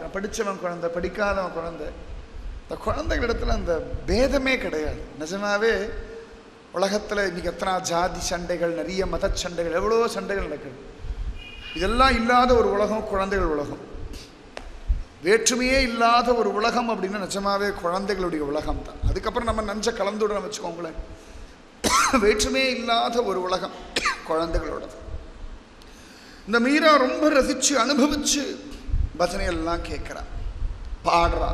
படித்தவன் குழந்தை படிக்காதவன் குழந்தை இந்த குழந்தைகளிடத்துல அந்த பேதமே கிடையாது நிஜமாவே உலகத்தில் இன்னைக்கு எத்தனை ஜாதி சண்டைகள் நிறைய மத சண்டைகள் எவ்வளோ சண்டைகள் நடக்குது இதெல்லாம் இல்லாத ஒரு உலகம் குழந்தைகள் உலகம் வேற்றுமையே இல்லாத ஒரு உலகம் அப்படின்னா நிஜமாவே குழந்தைகளுடைய உலகம் தான் அதுக்கப்புறம் நம்ம நஞ்ச கலந்துடணும் வச்சுக்கோங்களேன் வேற்றுமையே இல்லாத ஒரு உலகம் குழந்தைகளோடது இந்த மீரா ரொம்ப ரசிச்சு அனுபவிச்சு பஜனையெல்லாம் கேட்குறா பாடுறா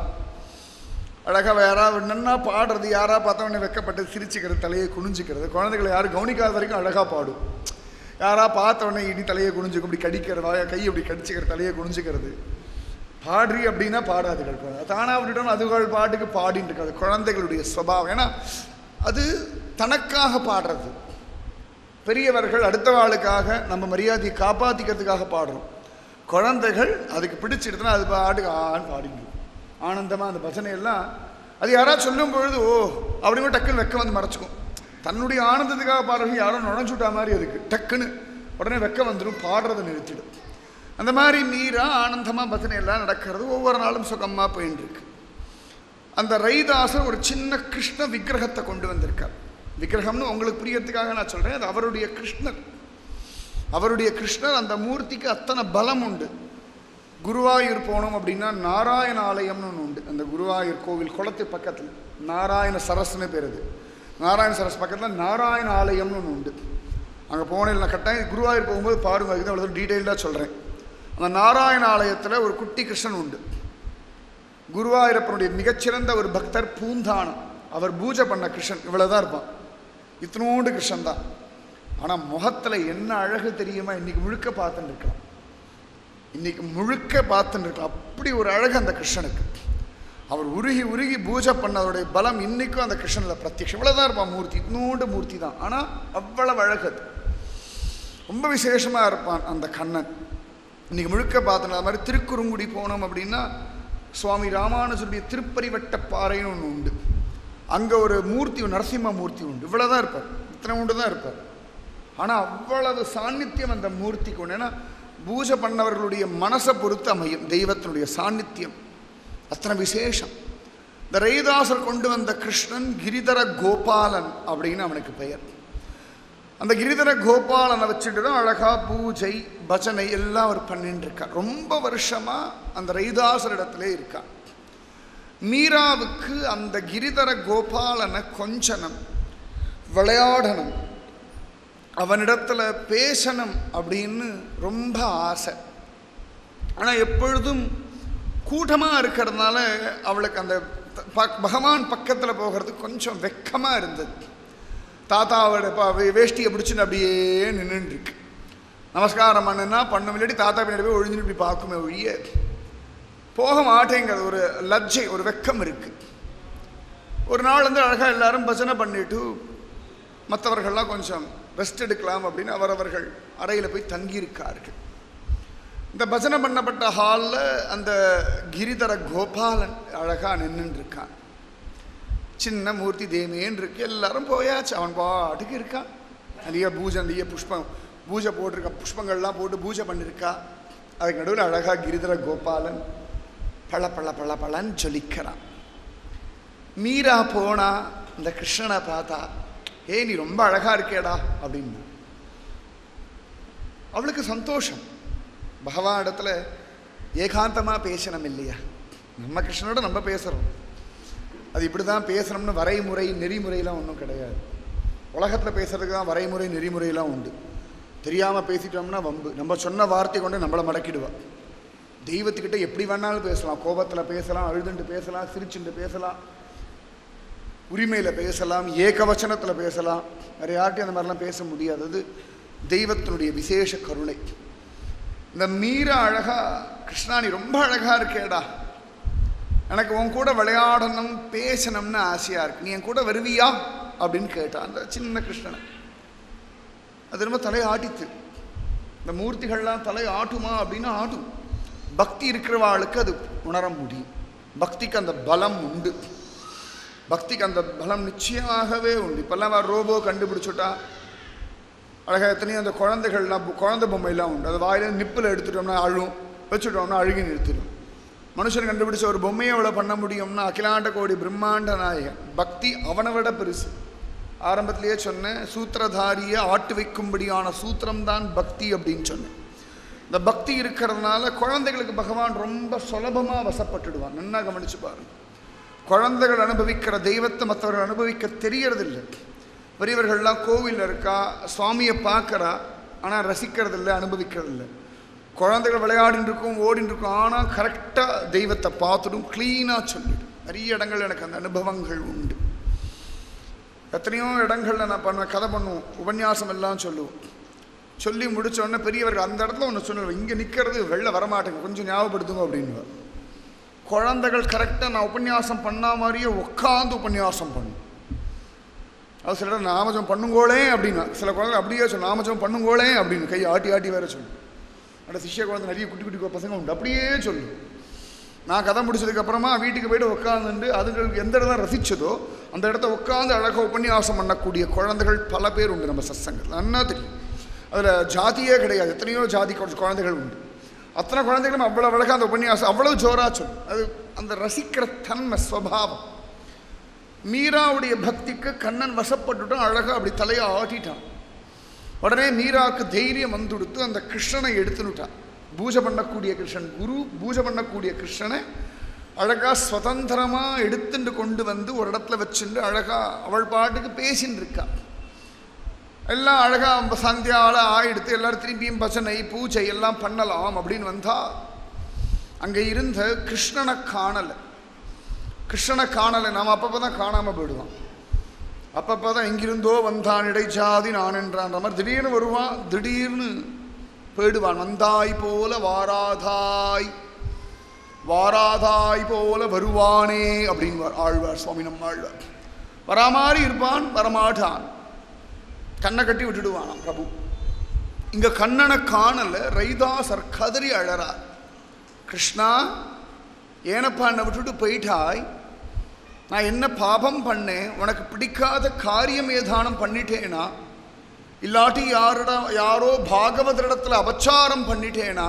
அழகா வேற நன்னா பாடுறது யாரா பார்த்தவொடனே வெக்கப்பட்டு சிரிச்சுக்கிறது தலையை குனிஞ்சுக்கிறது குழந்தைகளை யாரும் கவனிக்காத வரைக்கும் அழகா பாடும் யாரா பார்த்த உடனே இடி தலையை குனிஞ்சுக்கும் இப்படி கடிக்கிறது வாய கை இப்படி கடிச்சுக்கிற தலையை குனிஞ்சுக்கிறது பாடுறி அப்படின்னா பாடாதுகள் குழந்தை தானா விட்டுட்டோம் அதுகள் பாட்டுக்கு பாடிட்டு இருக்காது குழந்தைகளுடைய சுபாவம் ஏன்னா அது தனக்காக பாடுறது பெரியவர்கள் அடுத்த ஆளுக்காக நம்ம மரியாதையை காப்பாற்றிக்கிறதுக்காக பாடுறோம் குழந்தைகள் அதுக்கு பிடிச்சிடுதுன்னா அது பாட்டுக்கு ஆன்னு பாடிட்டு இருக்கும். ஆனந்தமா அந்த பஜனை எல்லாம் அது யாராவது சொல்லும் பொழுது ஓ அப்படின்னு டக்குன்னு வெக்க வந்து மறைச்சிக்கும் தன்னுடைய ஆனந்தத்துக்காக பாடுறது யாரோ நுழைஞ்சு விட்டா மாதிரி அதுக்கு டக்குன்னு உடனே வெக்க வந்துடும் பாடுறதை நிறுத்திடும் அந்த மாதிரி மீறா ஆனந்தமாக பஜனை எல்லாம் நடக்கிறது ஒவ்வொரு நாளும் சுகமாக போயின்னு இருக்கு அந்த ரைதாசர் ஒரு சின்ன கிருஷ்ண விக்கிரகத்தை கொண்டு வந்திருக்கார் விக்கிரகம்னு உங்களுக்கு புரியறதுக்காக நான் சொல்கிறேன் அது அவருடைய கிருஷ்ணர் அவருடைய கிருஷ்ணர் அந்த மூர்த்திக்கு அத்தனை பலம் உண்டு குருவாயூர் போனோம் அப்படின்னா நாராயண ஆலயம்னு ஒன்று உண்டு அந்த குருவாயூர் கோவில் குளத்து பக்கத்தில் நாராயண சரஸ்னு பேர் அது நாராயண சரஸ் பக்கத்தில் நாராயண ஆலயம்னு ஒன்று உண்டு அங்கே போனேன் நான் கட்டாயம் குருவாயூர் போகும்போது பாருங்க அதுக்கு அவ்வளோ டீட்டெயில்டாக சொல்கிறேன் அந்த நாராயண ஆலயத்தில் ஒரு குட்டி கிருஷ்ணன் உண்டு குருவாயூரப்பனுடைய மிகச்சிறந்த ஒரு பக்தர் பூந்தானம் அவர் பூஜை பண்ண கிருஷ்ணன் இவ்வளோதான் இருப்பான் இத்தினோண்டு கிருஷ்ணன் தான் ஆனால் முகத்தில் என்ன அழகு தெரியுமா இன்னைக்கு முழுக்க பார்த்துட்டு இருக்கலாம் இன்னைக்கு முழுக்க பார்த்துட்டு இருக்கலாம் அப்படி ஒரு அழகு அந்த கிருஷ்ணனுக்கு அவர் உருகி உருகி பூஜை பண்ணதோடைய பலம் இன்னைக்கும் அந்த கிருஷ்ணனில் பிரத்யக்ஷம் இவ்வளோதான் இருப்பான் மூர்த்தி இத்தினோண்டு மூர்த்தி தான் ஆனால் அவ்வளவு அழகு அது ரொம்ப விசேஷமாக இருப்பான் அந்த கண்ணன் இன்னைக்கு முழுக்க பார்த்தோம் அது மாதிரி திருக்குறுங்குடி போனோம் அப்படின்னா சுவாமி ராமானுஜருடைய திருப்பரிவட்ட பாறைன்னு ஒன்று உண்டு அங்கே ஒரு மூர்த்தி நரசிம்ம மூர்த்தி உண்டு இவ்வளோதான் இருப்பார் இத்தனை உண்டு தான் இருப்பார் ஆனால் அவ்வளவு சாநித்தியம் அந்த மூர்த்திக்கு உண்டு ஏன்னா பூஜை பண்ணவர்களுடைய மனசை பொறுத்து அமையும் தெய்வத்தினுடைய சாநித்தியம் அத்தனை விசேஷம் இந்த ரயிதாசர் கொண்டு வந்த கிருஷ்ணன் கிரிதர கோபாலன் அப்படின்னு அவனுக்கு பெயர் அந்த கிரிதர கோபாலனை வச்சுட்டு தான் அழகா பூஜை பஜனை எல்லாம் அவர் பண்ணிட்டு இருக்கார் ரொம்ப வருஷமா அந்த ரைதாசர் இடத்துல இருக்கார் மீராவுக்கு அந்த கிரிதர கோபாலனை கொஞ்சனம் விளையாடணும் அவனிடத்துல பேசணும் அப்படின்னு ரொம்ப ஆசை ஆனால் எப்பொழுதும் கூட்டமாக இருக்கிறதுனால அவளுக்கு அந்த த- ப- பகவான் பக்கத்தில் போகிறதுக்கு கொஞ்சம் வெக்கமாக இருந்தது தாத்தாவோட ப- வே- வேஷ்டியை பிடிச்சின்னு அப்படியே நின்றுட்டு இருக்கு நமஸ்காரம் பண்ணுனா பண்ணும் இல்லாட்டி தாத்தா பின்னாடி போய் ஒழிஞ்சுன்னு இப்படி பார்க்குமே ஒழிய போக மாட்டேங்கிறது ஒரு லஜ்ஜை ஒரு வெக்கம் இருக்கு ஒரு நாள் வந்து அழகாக எல்லாரும் பஜனை பண்ணிட்டு மற்றவர்கள்லாம் கொஞ்சம் ரெஸ்ட் எடுக்கலாம் அப்படின்னு அவரவர்கள் அறையில் போய் தங்கியிருக்கார்கள் இந்த பஜனை பண்ணப்பட்ட ஹாலில் அந்த கிரிதர கோபாலன் அழகாக நின்றுட்டு இருக்கான் சின்ன மூர்த்தி தேமேன்னு இருக்கு எல்லாரும் போயாச்சு அவன் பாட்டுக்கு இருக்கான் நிறைய பூஜை நிறைய புஷ்பம் பூஜை போட்டிருக்கா புஷ்பங்கள்லாம் போட்டு பூஜை பண்ணியிருக்கா அதுக்கு நடுவில் அழகாக கிரிதர கோபாலன் பள பள பள பளன்னு ஜொலிக்கிறான் மீரா போனா இந்த கிருஷ்ணனை பார்த்தா ஏய் நீ ரொம்ப அழகா இருக்கேடா அப்படின்னு அவளுக்கு சந்தோஷம் பகவான் இடத்துல ஏகாந்தமாக பேசணும் இல்லையா நம்ம கிருஷ்ணனோட நம்ம பேசுகிறோம் அது இப்படி தான் பேசணும்னு வரைமுறை நெறிமுறையெல்லாம் ஒன்றும் கிடையாது உலகத்தில் பேசுறதுக்கு தான் வரைமுறை நெறிமுறையெல்லாம் உண்டு தெரியாமல் பேசிட்டோம்னா வம்பு நம்ம சொன்ன வார்த்தை கொண்டு நம்மளை மடக்கிடுவா தெய்வத்துக்கிட்ட எப்படி வேணாலும் பேசலாம் கோபத்தில் பேசலாம் அழுதுண்டு பேசலாம் சிரிச்சுண்டு பேசலாம் உரிமையில் பேசலாம் ஏகவச்சனத்தில் பேசலாம் வேறு யார்ட்டையும் அந்த மாதிரிலாம் பேச முடியாது அது தெய்வத்தினுடைய விசேஷ கருணை இந்த மீரா அழகா கிருஷ்ணா நீ ரொம்ப அழகா இருக்கேடா எனக்கு உன் கூட விளையாடணும் பேசணும்னு ஆசையா இருக்கு நீ என் கூட வருவியா அப்படின்னு கேட்டான் அந்த சின்ன கிருஷ்ணனை அது ரொம்ப தலை ஆட்டித்து இந்த மூர்த்திகள்லாம் தலை ஆட்டுமா அப்படின்னா ஆட்டும் பக்தி இருக்கிறவாளுக்கு அது உணர முடியும் பக்திக்கு அந்த பலம் உண்டு பக்திக்கு அந்த பலம் நிச்சயமாகவே உண்டு இப்போல்லாம் அவ ரோபோ கண்டுபிடிச்சுட்டா அழகாக எத்தனையோ அந்த குழந்தைகள்லாம் பொ- குழந்தை பொம்மையெல்லாம் உண்டு அது வாயில நிப்பில் எடுத்துட்டோம்னா அழும் வச்சுட்டோம்னா அழுகி நிறுத்திடும் மனுஷன் கண்டுபிடிச்ச ஒரு பொம்மையை அவ்வளோ பண்ண முடியும்னா அகிலாண்ட கோடி பிரம்மாண்ட நாயகன் பக்தி அவனை விட பெருசு ஆரம்பத்திலேயே சொன்னேன் சூத்திரதாரியை ஆட்டு வைக்கும்படியான சூத்திரம்தான் பக்தி அப்படின்னு சொன்னேன் இந்த பக்தி இருக்கிறதுனால குழந்தைகளுக்கு பகவான் ரொம்ப சுலபமாக வசப்பட்டுடுவான் நன்னா கவனிச்சு பாருங்க குழந்தைகள் அனுபவிக்கிற தெய்வத்தை மற்றவர்கள் அனுபவிக்க தெரியறதில்லை பெரியவர்கள்லாம் கோவிலில் இருக்கா சுவாமியை பார்க்கறா ஆனால் ரசிக்கிறதில்ல அனுபவிக்கிறதில்ல குழந்தைகள் விளையாடின்னு இருக்கும் ஓடின்னு இருக்கும் ஆனால் கரெக்டாக தெய்வத்தை பார்த்துடும் க்ளீனாக சொல்லிடும் நிறைய இடங்கள் எனக்கு அந்த அனுபவங்கள் உண்டு எத்தனையோ இடங்களில் நான் பண்ணுவேன் கதை பண்ணுவோம் உபன்யாசம் எல்லாம் சொல்லுவோம் சொல்லி முடிச்ச உடனே பெரியவர்கள் அந்த இடத்துல ஒன்று சொல்லுவேன் இங்கே நிற்கிறது வெளில வரமாட்டேங்க கொஞ்சம் ஞாபகப்படுத்துங்க அப்படின்னு குழந்தைகள் கரெக்டாக நான் உபன்யாசம் பண்ணா மாதிரியே உட்காந்து உபன்யாசம் பண்ணும் அது சில இடம் நாமஜம் பண்ணுங்கோளே அப்படின்னா சில குழந்தை அப்படியே சொல்லு நாமஜம் பண்ணுங்கோளே அப்படின்னு கை ஆட்டி ஆட்டி வேற சொல்லு அந்த சிஷ்ய குழந்தை நிறைய குட்டி குட்டி பசங்க உண்டு அப்படியே சொல்லு நான் கதை முடிச்சதுக்கு அப்புறமா வீட்டுக்கு போயிட்டு உட்காந்துட்டு அதுங்களுக்கு எந்த இடம் ரசிச்சதோ அந்த இடத்த உட்காந்து அழகாக உபன்யாசம் பண்ணக்கூடிய குழந்தைகள் பல பேர் உண்டு நம்ம சத்சங்கத்தில் நன்னா தெரியும் அதில் ஜாதியே கிடையாது எத்தனையோ ஜாதி குழ- குழந்தைகள் உண்டு அத்தனை குழந்தைகளும் அவ்வளோ அழகாக அந்த உபன்யாசம் அவ்வளவு ஜோரா சொல்லும் அது அந்த ரசிக்கிற தன்மை ஸ்வபாவம் மீராவுடைய பக்திக்கு கண்ணன் வசப்பட்டுட்டான் அழகாக அப்படி தலையை ஆட்டிட்டான் உடனே மீராவுக்கு தைரியம் வந்துடுத்து அந்த கிருஷ்ணனை எடுத்துனுட்டான் பூஜை பண்ணக்கூடிய கிருஷ்ணன் குரு பூஜை பண்ணக்கூடிய கிருஷ்ணனை அழகா சுதந்திரமா எடுத்துட்டு கொண்டு வந்து ஒரு இடத்துல வச்சுட்டு அழகா அவள் பாட்டுக்கு பேசின்னு இருக்கா எல்லாம் அழகா நம்ம சந்தியாவில் ஆயிடுத்து எல்லாரும் திரும்பியும் பஜனை பூஜை எல்லாம் பண்ணலாம் அப்படின்னு வந்தா அங்கே இருந்த கிருஷ்ணனை காணலை கிருஷ்ணனை காணலை நாம் அப்பப்போ தான் காணாமல் போயிடுவான் அப்பப்போ தான் எங்கிருந்தோ வந்தான் இடைச்சாதி நான் என்றான்ற மாதிரி திடீர்னு வருவான் திடீர்னு போயிடுவான் வந்தாய் போல வாராதாய் வாராதாய் போல வருவானே அப்படின்வார் ஆழ்வார் சுவாமி நம்ம ஆழ்வார் வரா மாதிரி இருப்பான் வரமாட்டான் கண்ணை கட்டி விட்டுடுவானாம் பிரபு இங்க கண்ணனை காணல ரைதாசர் கதறி அழறார் கிருஷ்ணா ஏனப்பா என்னை விட்டுட்டு போயிட்டாய் நான் என்ன பாபம் பண்ணேன் உனக்கு பிடிக்காத காரியம் ஏதானம் பண்ணிட்டேனா இல்லாட்டி யாரிட யாரோ பாகவதரிடத்துல அபச்சாரம் பண்ணிட்டேனா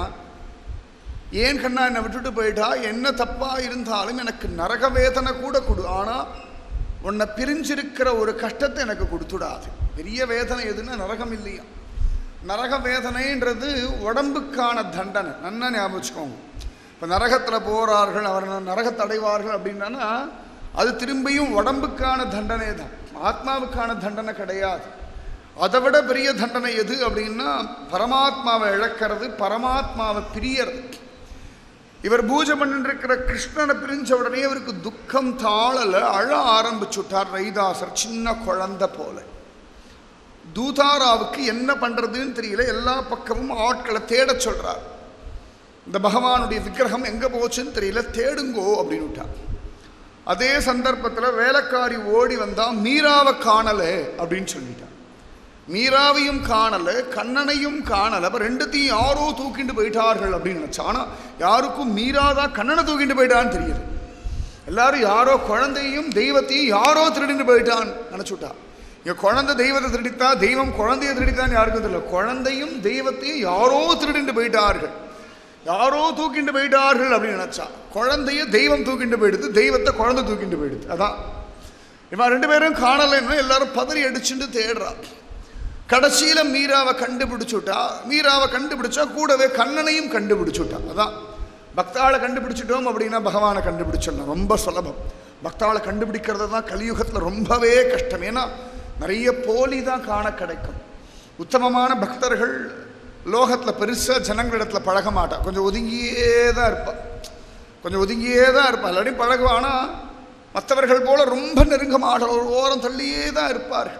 ஏன் கண்ணா என்னை விட்டுட்டு போயிட்டா என்ன தப்பா இருந்தாலும் எனக்கு நரக வேதனை கூட கொடு ஆனா உன்னை பிரிஞ்சிருக்கிற ஒரு கஷ்டத்தை எனக்கு கொடுத்துடாது பெரிய வேதனை எதுன்னா நரகம் இல்லையா நரக வேதனைன்றது உடம்புக்கான தண்டனை நன்னா ஞாபகம் வச்சுக்கோங்க இப்போ நரகத்தில் போகிறார்கள் அவர் நரகத்தை அடைவார்கள் அப்படின்னா அது திரும்பியும் உடம்புக்கான தண்டனை தான் ஆத்மாவுக்கான தண்டனை கிடையாது அதை விட பெரிய தண்டனை எது அப்படின்னா பரமாத்மாவை இழக்கிறது பரமாத்மாவை பிரியறது இவர் பூஜை பண்ணிட்டு இருக்கிற கிருஷ்ணனை பிரிஞ்ச உடனே அவருக்கு துக்கம் தாழல அழ ஆரம்பிச்சுட்டார் ரைதாசர் சின்ன குழந்தை போல தூதாராவுக்கு என்ன பண்றதுன்னு தெரியல எல்லா பக்கமும் ஆட்களை தேடச் சொல்றார் இந்த பகவானுடைய விக்கிரகம் எங்க போச்சுன்னு தெரியல தேடுங்கோ அப்படின்னு விட்டார் அதே சந்தர்ப்பத்தில் வேலைக்காரி ஓடி வந்தா மீராவை காணலை அப்படின்னு சொல்லிட்டான் மீராவையும் காணல கண்ணனையும் காணல அப்ப ரெண்டுத்தையும் யாரோ தூக்கிட்டு போயிட்டார்கள் அப்படின்னு நினைச்சா ஆனா யாருக்கும் மீரா தான் கண்ணனை தூக்கிட்டு போயிட்டான்னு தெரியுது எல்லாரும் யாரோ குழந்தையும் தெய்வத்தையும் யாரோ திருடிட்டு போயிட்டான்னு நினைச்சுட்டா இங்க குழந்தை தெய்வத்தை திருடித்தா தெய்வம் குழந்தைய திருடித்தான்னு யாருக்கும் தெரியல குழந்தையும் தெய்வத்தையும் யாரோ திருடிட்டு போயிட்டார்கள் யாரோ தூக்கிட்டு போயிட்டார்கள் அப்படின்னு நினைச்சா குழந்தைய தெய்வம் தூக்கிட்டு போயிடுது தெய்வத்தை குழந்தை தூக்கிட்டு போயிடுது அதான் இவன் ரெண்டு பேரும் காணலைன்னா எல்லாரும் பதறி அடிச்சுட்டு தேடுறா கடைசியில மீராவை கண்டுபிடிச்சுட்டா மீராவை கண்டுபிடிச்சா கூடவே கண்ணனையும் கண்டுபிடிச்சுட்டா அதான் பக்தாளை கண்டுபிடிச்சிட்டோம் அப்படின்னா பகவானை கண்டுபிடிச்சிடலாம் ரொம்ப சுலபம் பக்தாளை கண்டுபிடிக்கிறது தான் கலியுகத்தில் ரொம்பவே கஷ்டம் ஏன்னா நிறைய போலி தான் காண கிடைக்கும் உத்தமமான பக்தர்கள் லோகத்தில் பெருசாக ஜனங்களிடத்தில் பழக மாட்டா கொஞ்சம் ஒதுங்கியே தான் இருப்பா கொஞ்சம் ஒதுங்கியே தான் இருப்பா எல்லாரையும் பழகுவா ஆனால் மற்றவர்கள் போல ரொம்ப நெருங்க மாட்டா ஒரு ஓரம் தள்ளியே தான் இருப்பார்கள்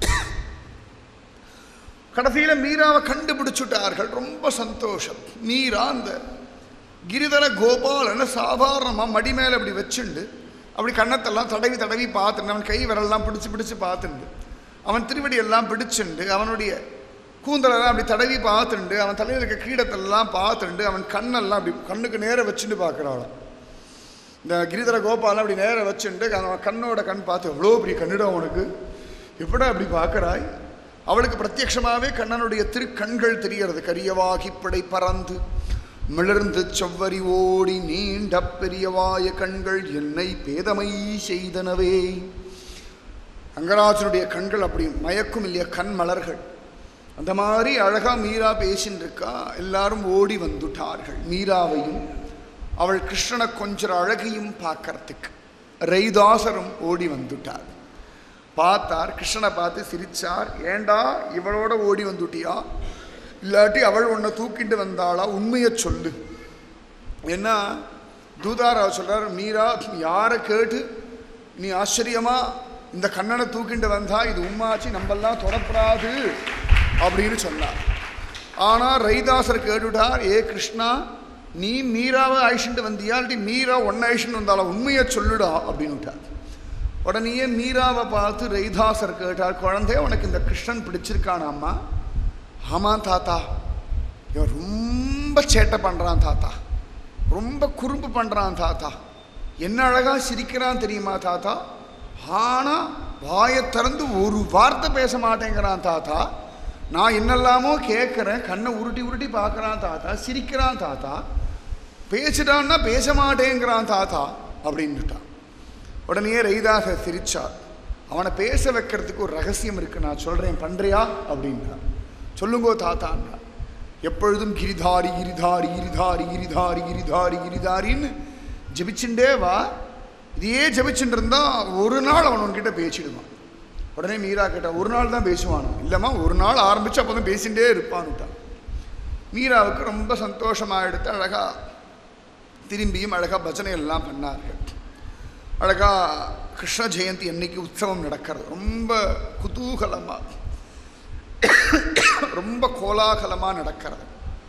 கடைசியில் மீராவை கண்டுபிடிச்சுட்டார்கள் ரொம்ப சந்தோஷம் மீரா அந்த கிரிதர கோபாலனை சாதாரணமாக மடி மேலே அப்படி வச்சுண்டு அப்படி கன்னத்தெல்லாம் தடவி தடவி பார்த்துண்டு அவன் கை விரலெல்லாம் பிடிச்சு பிடிச்சு பார்த்துண்டு அவன் திருவடி எல்லாம் பிடிச்சுண்டு அவனுடைய கூந்தலெல்லாம் அப்படி தடவி பார்த்துண்டு அவன் தலையில் இருக்க கீடத்தெல்லாம் பார்த்துண்டு அவன் கண்ணெல்லாம் அப்படி கண்ணுக்கு நேர வச்சுட்டு பார்க்குறாளாம் இந்த கிரிதர கோபாலன் அப்படி நேர வச்சுண்டு அவன் கண்ணோட கண் பார்த்து எவ்வளோ பெரிய கண்ணிடம் அவனுக்கு எப்படா அப்படி பார்க்கறாய் அவளுக்கு பிரத்யட்சமாகவே கண்ணனுடைய திருக்கண்கள் தெரியறது கரியவாகி படை பறந்து மிளர்ந்து செவ்வரி ஓடி நீண்ட பெரியவாய கண்கள் என்னை பேதமை செய்தனவே ரங்கராஜனுடைய கண்கள் அப்படி மயக்கும் இல்லையா கண் மலர்கள் அந்த மாதிரி அழகா மீரா பேசின்னு இருக்கா எல்லாரும் ஓடி வந்துட்டார்கள் மீராவையும் அவள் கிருஷ்ணனை கொஞ்சம் அழகையும் பார்க்கறதுக்கு ரைதாசரும் ஓடி வந்துட்டார் பார்த்தார் கிருஷ்ணனை பார்த்து சிரிச்சார் ஏண்டா இவளோட ஓடி வந்துட்டியா இல்லாட்டி அவள் உன்னை தூக்கிட்டு வந்தாளா உண்மையை சொல்லு ஏன்னா தூதாரா சொல்றார் மீரா யாரை கேட்டு நீ ஆச்சரியமா இந்த கண்ணனை தூக்கிட்டு வந்தா இது உம்மாச்சி நம்மெல்லாம் தொடப்படாது அப்படின்னு சொன்னார் ஆனா ரைதாசர் கேட்டுட்டார் ஏ கிருஷ்ணா நீ மீராவை அழிச்சுட்டு வந்தியா இல்லாட்டி மீரா ஒன்னை அழிச்சுட்டு வந்தாளா உண்மையை சொல்லுடா அப்படின்னு விட்டார் உடனேயே மீராவை பார்த்து ரைதாசர் கேட்டார் குழந்தை உனக்கு இந்த கிருஷ்ணன் பிடிச்சிருக்கானாம்மா ஆமாம் தாத்தா இவன் ரொம்ப சேட்டை பண்ணுறான் தாத்தா ரொம்ப குறும்பு பண்ணுறான் தாத்தா என்ன அழகா சிரிக்கிறான் தெரியுமா தாத்தா ஆனால் வாயை திறந்து ஒரு வார்த்தை பேச மாட்டேங்கிறான் தாத்தா நான் என்னெல்லாமோ கேட்குறேன் கண்ணை உருட்டி உருட்டி பார்க்குறான் தாத்தா சிரிக்கிறான் தாத்தா பேசிட்டான்னா பேச மாட்டேங்கிறான் தாத்தா அப்படின்னுட்டான் உடனே ரைதாக சிரிச்சார் அவனை பேச வைக்கிறதுக்கு ஒரு ரகசியம் இருக்கு நான் சொல்றேன் பண்றியா அப்படின்னார் சொல்லுங்கோ தாத்தான்னா எப்பொழுதும் கிரிதாரி கிரிதாரி கிரிதாரி கிரிதாரி கிரிதாரி கிரிதாரின்னு ஜெபிச்சுட்டே வா இதையே ஜெபிச்சுட்டு இருந்தா ஒரு நாள் அவன் உன்கிட்ட பேசிடுவான் உடனே மீரா கேட்டா ஒரு நாள் தான் பேசுவானோ இல்லைம்மா ஒரு நாள் ஆரம்பிச்சு அப்போ தான் பேசிகிட்டே இருப்பான்னுட்டான் மீராவுக்கு ரொம்ப சந்தோஷமாக எடுத்து அழகா திரும்பியும் அழகா பஜனை எல்லாம் பண்ணார்கள் அழகா கிருஷ்ண ஜெயந்தி அன்னைக்கு உற்சவம் நடக்கிறது ரொம்ப குதூகலமா ரொம்ப கோலாகலமா நடக்கிறது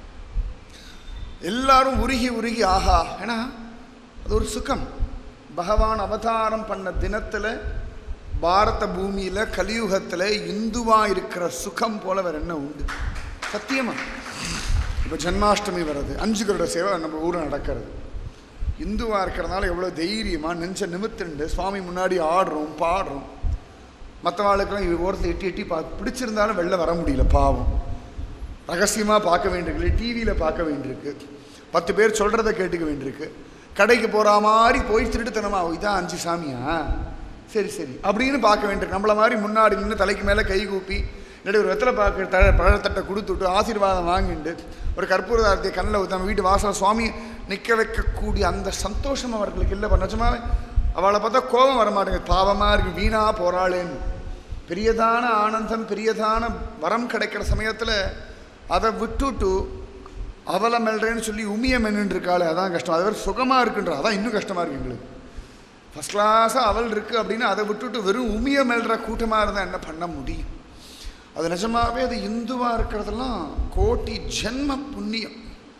எல்லாரும் உருகி உருகி ஆஹா ஏன்னா அது ஒரு சுகம் பகவான் அவதாரம் பண்ண தினத்துல பாரத பூமியில கலியுகத்துல இந்துவா இருக்கிற சுகம் போல வேற என்ன உண்டு சத்தியமா இப்போ ஜன்மாஷ்டமி வருது அஞ்சு கருட சேவை நம்ம ஊரில் நடக்கிறது இந்துவா இருக்கிறதுனால எவ்வளோ தைரியமா நெஞ்ச நிமித்துண்டு சுவாமி முன்னாடி ஆடுறோம் பாடுறோம் மற்றவாளுக்கெல்லாம் இவ ஓரத்தில் எட்டி எட்டி பா பிடிச்சிருந்தாலும் வெளில வர முடியல பாவம் ரகசியமாக பார்க்க வேண்டியிருக்கு டிவியில் பார்க்க வேண்டியிருக்கு பத்து பேர் சொல்கிறத கேட்டுக்க வேண்டியிருக்கு கடைக்கு போகிற மாதிரி போய் திருட்டுத்தனமா "ஓ, இதான் அஞ்சு சாமியா சரி சரி அப்படின்னு பார்க்க வேண்டியிருக்கு நம்மள மாதிரி முன்னாடி நின்று தலைக்கு மேலே கை கூப்பி இல்லாட்டி ஒரு வெத்தலை பார்க்க த பழத்தட்டை கொடுத்துட்டு ஆசீர்வாதம் வாங்கிட்டு ஒரு கற்பூரதாரத்தை கண்ணில் ஊற்றாம வீட்டு வாசல் சுவாமி நிற்க வைக்கக்கூடிய அந்த சந்தோஷம் அவர்களுக்கு இல்லை நிஜமாவே அவளை பார்த்தா கோபம் வர மாட்டேங்குது பாவமாக இருக்கு வீணா போறாளேன்னு பெரியதான ஆனந்தம் பெரியதான வரம் கிடைக்கிற சமயத்தில் அதை விட்டுட்டு அவளை மெல்றேன்னு சொல்லி உமிய மென்னுட்டு இருக்காளே அதான் கஷ்டம் அது வேறு சுகமாக இருக்குன்ற அதான் இன்னும் கஷ்டமாக இருக்கு எங்களுக்கு ஃபஸ்ட் கிளாஸாக அவள் இருக்குது அப்படின்னா அதை விட்டுட்டு வெறும் உமிய மெல்ற கூட்டமாக இருந்தால் என்ன பண்ண முடியும் அது நிஜமாவே அது இந்துவாக இருக்கிறதெல்லாம் கோட்டி ஜென்ம புண்ணியம்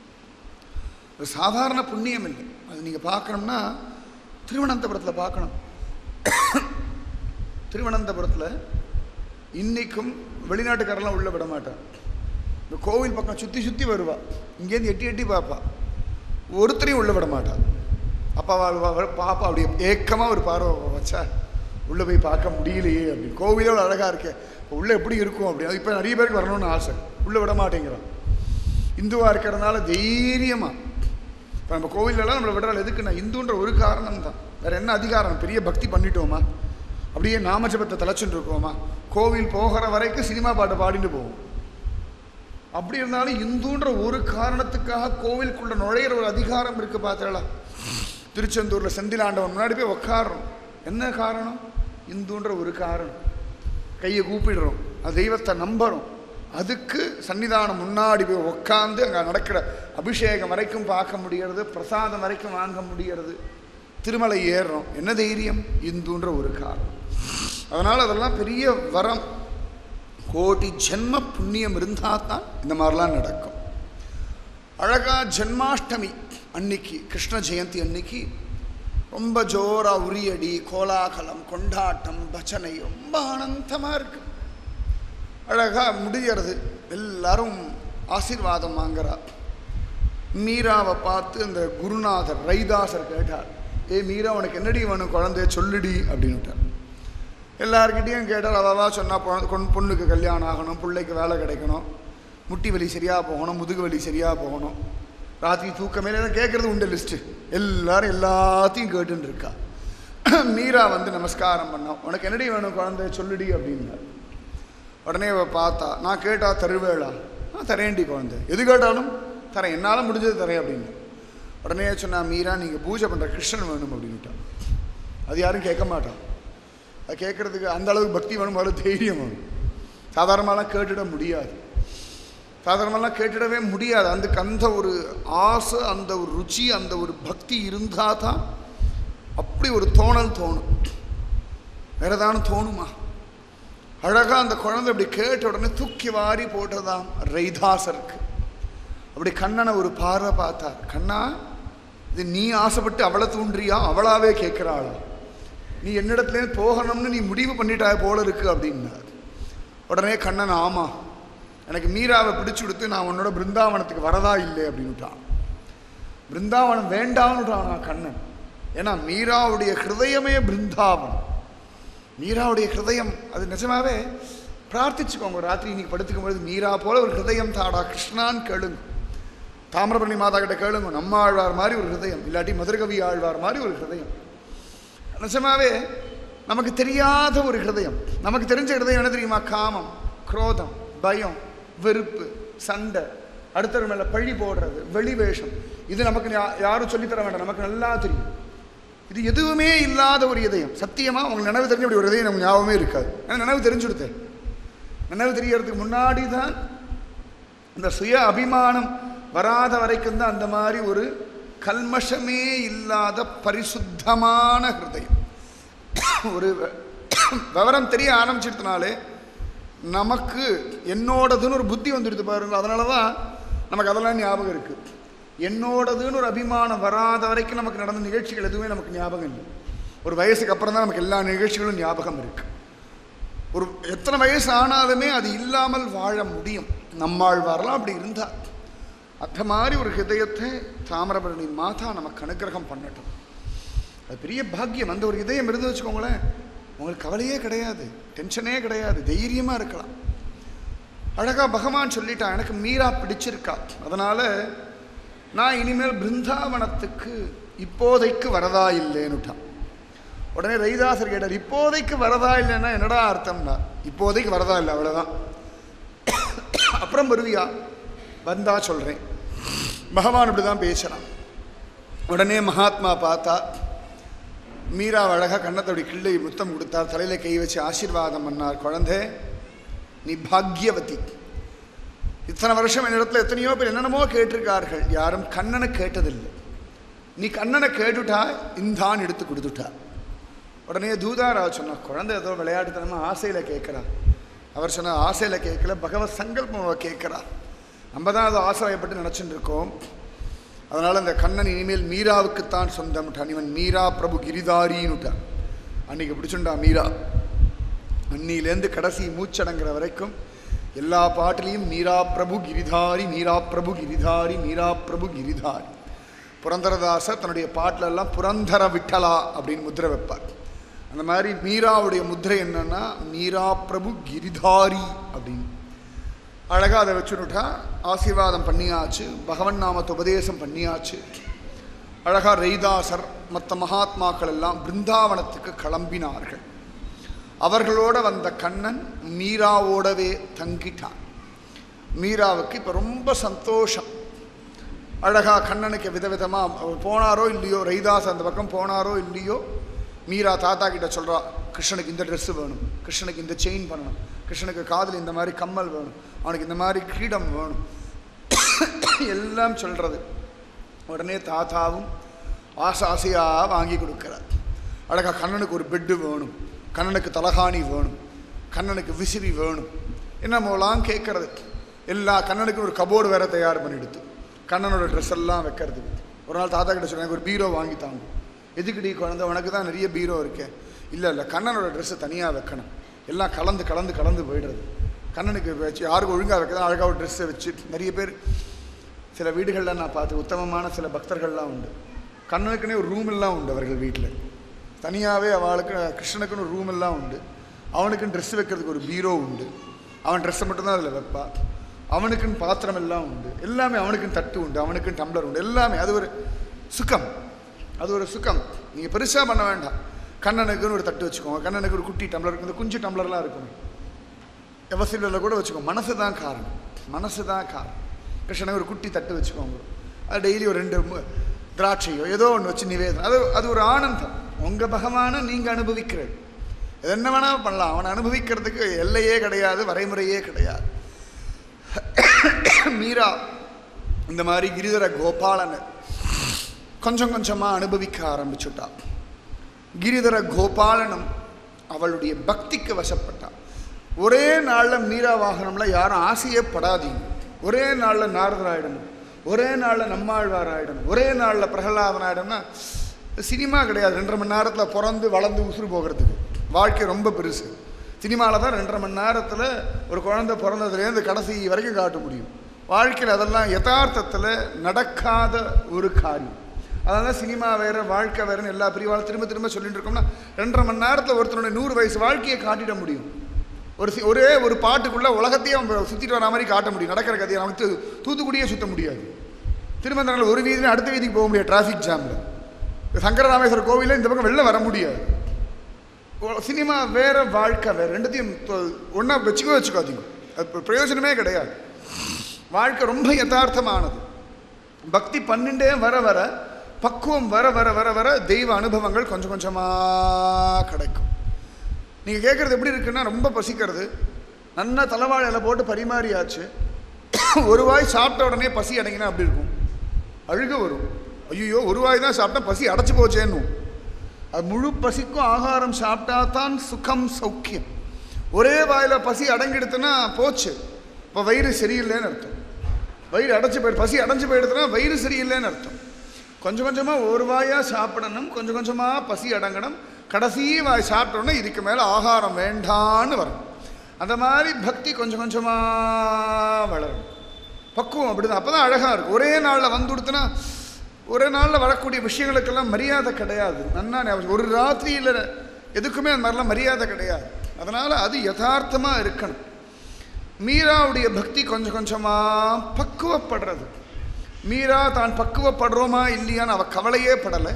அது சாதாரண புண்ணியம் இல்லை அது நீங்கள் பார்க்கணும்னா திருவனந்தபுரத்தில் பார்க்கணும் திருவனந்தபுரத்தில் இன்னைக்கும் வெளிநாட்டுக்காரெல்லாம் உள்ளே விட மாட்டான் இந்த கோவில் பக்கம் சுற்றி சுற்றி வருவா இங்கேருந்து எட்டி எட்டி பார்ப்பா ஒருத்தரையும் உள்ளே விட மாட்டான் அப்பா அவள் அவள் பாப்பா அப்படி ஏக்கமாக ஒரு பார்வை வச்சா உள்ளே போய் பார்க்க முடியலையே அப்படின்னு கோவிலே அவ்வளோ அழகாக இருக்கே இப்போ உள்ளே எப்படி இருக்கும் அப்படின்னு இப்போ நிறைய பேருக்கு வரணும்னு ஆசை உள்ளே விட மாட்டேங்கிறான் இந்துவாக இருக்கிறதுனால தைரியமாக இப்போ நம்ம கோவிலெல்லாம் நம்மளை விடுறாள் எதுக்கு நான் இந்துன்ற ஒரு காரணம் தான் வேறு என்ன அதிகாரம் பெரிய பக்தி பண்ணிட்டோமா அப்படியே நாமஜபத்தை தலைச்சுட்டு இருக்கோமா கோவில் போகிற வரைக்கும் சினிமா பாட்டு பாடிட்டு போவோம் அப்படி இருந்தாலும் இந்துன்ற ஒரு காரணத்துக்காக கோவிலுக்குள்ள நுழையிற ஒரு அதிகாரம் இருக்கு பார்த்தீங்களா திருச்செந்தூர்ல செந்திலாண்டவன் முன்னாடி போய் உட்காடுறோம் என்ன காரணம் இந்துன்ற ஒரு காரணம் கையை கூப்பிடுறோம் அது தெய்வத்தை நம்புறோம் அதுக்கு சன்னிதானம் முன்னாடி போய் உட்காந்து அங்கே நடக்கிற அபிஷேகம் வரைக்கும் பார்க்க முடியறது பிரசாதம் வரைக்கும் வாங்க முடியறது திருமலை ஏறுறோம் என்ன தைரியம் இந்துன்ற ஒரு காரணம் அதனால் அதெல்லாம் பெரிய வரம் கோடி ஜென்ம புண்ணியம் இருந்தால் தான் இந்த மாதிரிலாம் நடக்கும் அழகா ஜென்மாஷ்டமி அன்னைக்கு கிருஷ்ண ஜெயந்தி அன்னைக்கு ரொம்ப ஜோரா உரியடி கோலாகலம் கொண்டாட்டம் பஜனை ரொம்ப ஆனந்தமாக இருக்கு அழகா முடியறது எல்லாரும் ஆசீர்வாதம் வாங்குறா மீராவை பார்த்து அந்த குருநாதர் ரைதாசர் கேட்டார் ஏ மீரா உனக்கு என்னடி வேணும் குழந்தைய சொல்லுடி அப்படின்னுட்டார் எல்லார்கிட்டேயும் கேட்டால் அவவா சொன்னால் பொண்ணு பொண்ணுக்கு கல்யாணம் ஆகணும் பிள்ளைக்கு வேலை கிடைக்கணும் முட்டி வலி சரியாக போகணும் முதுகு வலி சரியாக போகணும் ராத்திரி தூக்கமே இல்லை கேட்குறது உண்டு லிஸ்ட்டு எல்லாரும் எல்லாத்தையும் கேட்டுன்னு இருக்கா மீரா வந்து நமஸ்காரம் பண்ணோம் உனக்கு என்னடி வேணும் குழந்தை சொல்லுடி அப்படின்னா உடனே அவ பார்த்தா நான் கேட்டா தருவேளா நான் தரேன்டி குழந்தை எது கேட்டாலும் தரேன் என்னால் முடிஞ்சது தரேன் அப்படின்னு உடனே சொன்னா மீரா நீங்கள் பூஜை பண்ணுற கிருஷ்ணன் வேணும் அப்படின்ட்டான் அது யாரும் கேட்க மாட்டான் அது கேட்குறதுக்கு அந்த அளவுக்கு பக்தி வேணும் அவ்வளோ தைரியம் வேணும் சாதாரணமாலாம் கேட்டுட முடியாது சாதாரணமெல்லாம் கேட்டுடவே முடியாது அந்த அந்த ஒரு ஆசை அந்த ஒரு ருச்சி அந்த ஒரு பக்தி இருந்தால் தான் அப்படி ஒரு தோணல் தோணும் வேற ஏதானும் தோணுமா அழகா அந்த குழந்தை அப்படி கேட்ட உடனே தூக்கி வாரி போட்டதாம் ரைதாசருக்கு அப்படி கண்ணனை ஒரு பார்வை பார்த்தார் கண்ணா இது நீ ஆசைப்பட்டு அவளை தூண்டுறியா அவளாவே கேட்கிறாளா நீ என்னிடத்துலேருந்து போகணும்னு நீ முடிவு பண்ணிட்டாய போல இருக்கு அப்படின்னார் உடனே கண்ணன் ஆமா எனக்கு மீராவை பிடிச்சு கொடுத்து நான் உன்னோட பிருந்தாவனத்துக்கு வரதா இல்லை அப்படின்னுட்டான் பிருந்தாவனம் வேண்டாம்னுட்டான் நான் கண்ணன் ஏன்னா மீராவுடைய ஹிருதயமே பிருந்தாவனம் மீராவுடைய ஹிருதயம் அது நிஜமாவே பிரார்த்திச்சுக்கோங்க ராத்திரி இன்னைக்கு படுத்துக்கும் பொழுது மீரா போல ஒரு ஹிருதயம் தாடா கிருஷ்ணான்னு கேளுங்க தாமிரபரணி மாதா கிட்ட கேளுங்க நம்ம ஆழ்வார் மாதிரி ஒரு ஹிருதயம் இல்லாட்டி மதுரகவி ஆழ்வார் மாதிரி ஒரு ஹிருதயம் நிஜமாவே நமக்கு தெரியாத ஒரு ஹிருதயம் நமக்கு தெரிஞ்ச ஹிருதயம் என்ன தெரியுமா காமம் குரோதம் பயம் வெறுப்பு சண்டை அடுத்தவர் மேலே பழி போடுறது வெளி வேஷம் இது நமக்கு யா- யாரும் சொல்லித்தர வேண்டாம் நமக்கு நல்லா தெரியும் இது எதுவுமே இல்லாத ஒரு இதயம் சத்தியமா உங்களுக்கு நினைவு தெரிஞ்ச அப்படி ஒரு இதயம் நமக்கு ஞாபகமே இருக்காது ஏன்னா நினைவு தெரிஞ்சுடுது நினைவு தெரியறதுக்கு முன்னாடி தான் இந்த சுய அபிமானம் வராத வரைக்கும் தான் அந்த மாதிரி ஒரு கல்மஷமே இல்லாத பரிசுத்தமான ஹிருதயம் ஒரு வ- விவரம் தெரிய ஆரம்பிச்சிடுறதுனாலே நமக்கு என்னோடதுன்னு ஒரு புத்தி வந்துடுது பாருங்க அதனால தான் நமக்கு அதெல்லாம் ஞாபகம் இருக்கு என்னோடதுன்னு ஒரு அபிமானம் வராத வரைக்கும் நமக்கு நடந்த நிகழ்ச்சிகள் எதுவுமே நமக்கு ஞாபகம் இல்லை ஒரு வயசுக்கு அப்புறம் தான் நமக்கு எல்லா நிகழ்ச்சிகளும் ஞாபகம் இருக்கு ஒரு எத்தனை வயசு ஆனாலுமே அது இல்லாமல் வாழ முடியும் நம்மாழ்வாரெல்லாம் அப்படி இருந்தா அந்த மாதிரி ஒரு ஹிருதயத்தை தாமிரபரணி மாதா நமக்கு அனுக்கிரகம் பண்ணட்டும் அது பெரிய பாக்கியம் அந்த ஒரு இதயம் இருந்து வச்சுக்கோங்களேன் உங்களுக்கு கவலையே கிடையாது டென்ஷனே கிடையாது தைரியமாக இருக்கலாம் அழகா பகவான் சொல்லிட்டான் எனக்கு மீரா பிடிச்சிருக்கா அதனால நான் இனிமேல் பிருந்தாவனத்துக்கு இப்போதைக்கு வரதா இல்லைன்னுட்டான் உடனே ரைதாசர் கேட்டார் இப்போதைக்கு வரதா இல்லைன்னா என்னடா அர்த்தம்னா இப்போதைக்கு வரதா இல்லை அவ்வளோதான் அப்புறம் வருவியா வந்தா சொல்கிறேன் பகவான் இப்படி தான் பேசுகிறான் உடனே மகாத்மா பார்த்தா மீரா அழகா கண்ணத்தை அப்படி கிள்ளை முத்தம் கொடுத்தார் தலையில கை வச்சு ஆசீர்வாதம் பண்ணார் குழந்தை நீ பாக்யவதி இத்தனை வருஷம் என்னிடத்துல எத்தனையோ பேர் என்னென்னமோ கேட்டிருக்கார்கள் யாரும் கண்ணனை கேட்டதில்லை நீ கண்ணனை கேட்டுட்டா இந்தான் எடுத்து கொடுத்துட்டா உடனே தூதாரா சொன்னா குழந்தை ஏதோ விளையாட்டுத்தனமா ஆசையில கேட்கிறா அவர் சொன்ன ஆசையில கேட்கல பகவத் சங்கல்பம் அவ கேட்கிறா நம்ம தான் அதை ஆசைப்பட்டு நினச்சிட்டு இருக்கோம் அதனால அந்த கண்ணன் இனிமேல் மீராவுக்குத்தான் சொந்தம்ட்டான் இவன் மீரா பிரபு கிரிதாரின்னுட்டான் அன்னைக்கு பிடிச்சுண்டா மீரா அன்னிலேருந்து கடைசி மூச்சடங்குற வரைக்கும் எல்லா பாட்டிலையும் மீரா பிரபு கிரிதாரி மீரா பிரபு கிரிதாரி மீரா பிரபு கிரிதாரி புரந்தரதாசர் தன்னுடைய பாட்டுல எல்லாம் புரந்தர விட்டலா அப்படின்னு முத்திரை வைப்பார் அந்த மாதிரி மீராவுடைய முத்திரை என்னன்னா மீரா பிரபு கிரிதாரி அப்படின்னு அழகாக அதை வச்சுனுட்டா ஆசீர்வாதம் பண்ணியாச்சு பகவன் நாமத்தை உபதேசம் பண்ணியாச்சு அழகா ரெய்தாசர் மற்ற மகாத்மாக்கள் எல்லாம் பிருந்தாவனத்துக்கு கிளம்பினார்கள் அவர்களோட வந்த கண்ணன் மீராவோடவே தங்கிட்டான் மீராவுக்கு இப்போ ரொம்ப சந்தோஷம் அழகா கண்ணனுக்கு விதவிதமாக அவர் போனாரோ இல்லையோ ரைதாஸ் அந்த பக்கம் போனாரோ இல்லையோ மீரா தாத்தா கிட்ட சொல்றா கிருஷ்ணனுக்கு இந்த ட்ரெஸ்ஸு வேணும் கிருஷ்ணனுக்கு இந்த செயின் பண்ணணும் கிருஷ்ணனுக்கு காதில் இந்த மாதிரி கம்மல் வேணும் அவனுக்கு இந்த மாதிரி கிரீடம் வேணும் எல்லாம் சொல்றது உடனே தாத்தாவும் ஆசை ஆசையாக வாங்கி கொடுக்குறார் அழகா கண்ணனுக்கு ஒரு பெட்டு வேணும் கண்ணனுக்கு தலகாணி வேணும் கண்ணனுக்கு விசிறி வேணும் என்னமோலாம் கேட்கறது எல்லா கண்ணனுக்கும் ஒரு கபோர்டு வேற தயார் பண்ணிடுது கண்ணனோட ட்ரெஸ் எல்லாம் வைக்கிறதுக்கு ஒரு நாள் தாத்தா கிட்ட சொன்னாங்க ஒரு பீரோ வாங்கி தாங்க எதுக்குடி குழந்தை உனக்கு தான் நிறைய பீரோ இருக்கே இல்லை இல்லை கண்ணனோட ட்ரெஸ்ஸை தனியாக வைக்கணும் எல்லாம் கலந்து கலந்து கலந்து போயிடுறது கண்ணனுக்கு வச்சு யாருக்கும் ஒழுங்காக வைக்கதான் அழகாக ஒரு ட்ரெஸ்ஸை வச்சு நிறைய பேர் சில வீடுகளில் நான் பார்த்து உத்தமமான சில பக்தர்கள்லாம் உண்டு கண்ணனுக்குன்னே ஒரு ரூம் எல்லாம் உண்டு அவர்கள் வீட்டில் தனியாகவே அவளுக்கு கிருஷ்ணனுக்குன்னு ஒரு ரூம் எல்லாம் உண்டு அவனுக்குன்னு ட்ரெஸ் வைக்கிறதுக்கு ஒரு பீரோ உண்டு அவன் ட்ரெஸ்ஸை மட்டும்தான் அதில் வைப்பா அவனுக்குன்னு பாத்திரம் எல்லாம் உண்டு எல்லாமே அவனுக்குன்னு தட்டு உண்டு அவனுக்குன்னு டம்ளர் உண்டு எல்லாமே அது ஒரு சுகம் அது ஒரு சுகம் நீங்கள் பெருசாக பண்ண வேண்டாம் கண்ணனுக்குன்னு ஒரு தட்டு வச்சுக்கோங்க கண்ணனுக்கு ஒரு குட்டி டம்ளர் இந்த குஞ்சு டம்ளர்லாம் இருக்கும் எவசிலில் கூட வச்சுக்கோங்க மனசு தான் காரணம் மனசு தான் காரணம் கிருஷ்ணனுக்கு ஒரு குட்டி தட்டு வச்சுக்கோங்க அது டெய்லி ஒரு ரெண்டு மு- திராட்சையோ ஏதோ ஒன்று வச்சு நிவேதனம் அது அது ஒரு ஆனந்தம் உங்கள் பகவானை நீங்கள் அனுபவிக்கிறது இது என்ன வேணால் பண்ணலாம் அவனை அனுபவிக்கிறதுக்கு எல்லையே கிடையாது வரைமுறையே கிடையாது மீரா இந்த மாதிரி கிரிதர கோபாலனை கொஞ்சம் கொஞ்சமாக அனுபவிக்க ஆரம்பிச்சுட்டா கிரிதர கோபாலனும் அவளுடைய பக்திக்கு வசப்பட்டான் ஒரே நாளில் மீரா வாகனம்ல யாரும் ஆசையே படாதீங்க ஒரே நாளில் நாரதர் ஆயிடணும் ஒரே நாளில் நம்மாழ்வார் ஆயிடணும் ஒரே நாளில் பிரகலாதன் ஆயிடணும்னா சினிமா கிடையாது ரெண்டரை மணி நேரத்தில் பிறந்து வளர்ந்து உசுறு போகிறதுக்கு வாழ்க்கை ரொம்ப பெருசு சினிமாவில் தான் ரெண்டரை மணி நேரத்தில் ஒரு குழந்தை பிறந்ததுலேருந்து கடைசி வரைக்கும் காட்ட முடியும் வாழ்க்கையில் அதெல்லாம் யதார்த்தத்தில் நடக்காத ஒரு காரியம் அதனால சினிமா வேறு வாழ்க்கை வேறுன்னு எல்லா பிரிவாலும் திரும்ப திரும்ப சொல்லிட்டு இருக்கோம்னா ரெண்டரை மணி நேரத்தில் ஒருத்தனுடைய நூறு வயசு வாழ்க்கையை காட்டிட முடியும் ஒரு சி- ஒரே ஒரு பாட்டுக்குள்ளே உலகத்தையே அவன் சுற்றிட்டு வர மாதிரி காட்ட முடியும் நடக்கிற கதையை நமக்கு தூத்துக்குடியே சுத்த முடியாது திருமந்தங்களில் ஒரு வீதியில் அடுத்த வீதிக்கு போக முடியாது டிராஃபிக் ஜாமில் சங்கரராமேஸ்வரர் கோவிலில் இந்த பக்கம் வெளில வர முடியாது ஒ- சினிமா வேற வாழ்க்கை வேற ரெண்டுத்தையும் ஒன்றா வச்சுக்கோ வச்சுக்காதீங்க அது பிர- பிரயோஜனமே கிடையாது வாழ்க்கை ரொம்ப யதார்த்தமானது பக்தி பன்னெண்டே வர வர பக்குவம் வர வர வர வர தெய்வ அனுபவங்கள் கொஞ்சம் கொஞ்சமாக கிடைக்கும் நீங்கள் கேட்குறது எப்படி இருக்குன்னா ரொம்ப பசிக்கிறது நல்லா தலைவாழை இலை போட்டு பரிமாறியாச்சு ஒரு வாய் சாப்பிட்ட உடனே பசி அடங்கினா அப்படி இருக்கும் அழுக வரும் ஐயோ ஒரு வாய் தான் சாப்பிட்டா பசி அடைச்சு போச்சேன்னு அது முழு பசிக்கும் ஆகாரம் சாப்பிட்டா தான் சுகம் சௌக்கியம் ஒரே வாயில் பசி அடங்கிடுத்துன்னா போச்சு இப்போ வயிறு சரியில்லைன்னு அர்த்தம் வயிறு அடைச்சு போயிடு பசி அடைஞ்சு போயிடுதுன்னா வயிறு சரியில்லைன்னு அர்த்தம் கொஞ்சம் கொஞ்சமாக ஒரு வாயாக சாப்பிடணும் கொஞ்சம் கொஞ்சமாக பசி அடங்கணும் கடைசி வாய் சாப்பிட்டோன்னே இதுக்கு மேலே ஆகாரம் வேண்டான்னு வரும் அந்த மாதிரி பக்தி கொஞ்சம் கொஞ்சமாக வளரும் பக்குவம் அப்படிதான் அப்போ தான் அழகாக இருக்கும் ஒரே நாளில் வந்து கொடுத்தனா ஒரே நாளில் வரக்கூடிய விஷயங்களுக்கெல்லாம் மரியாதை கிடையாது நன்னா ஞாபகம். ஒரு ராத்திரியில் எதுக்குமே அந்த மாதிரிலாம் மரியாதை கிடையாது அதனால் அது யதார்த்தமாக இருக்கணும் மீராவுடைய பக்தி கொஞ்சம் கொஞ்சமாக பக்குவப்படுறது மீரா தான் பக்குவப்படுறோமா இல்லையான்னு அவள் கவலையே படலை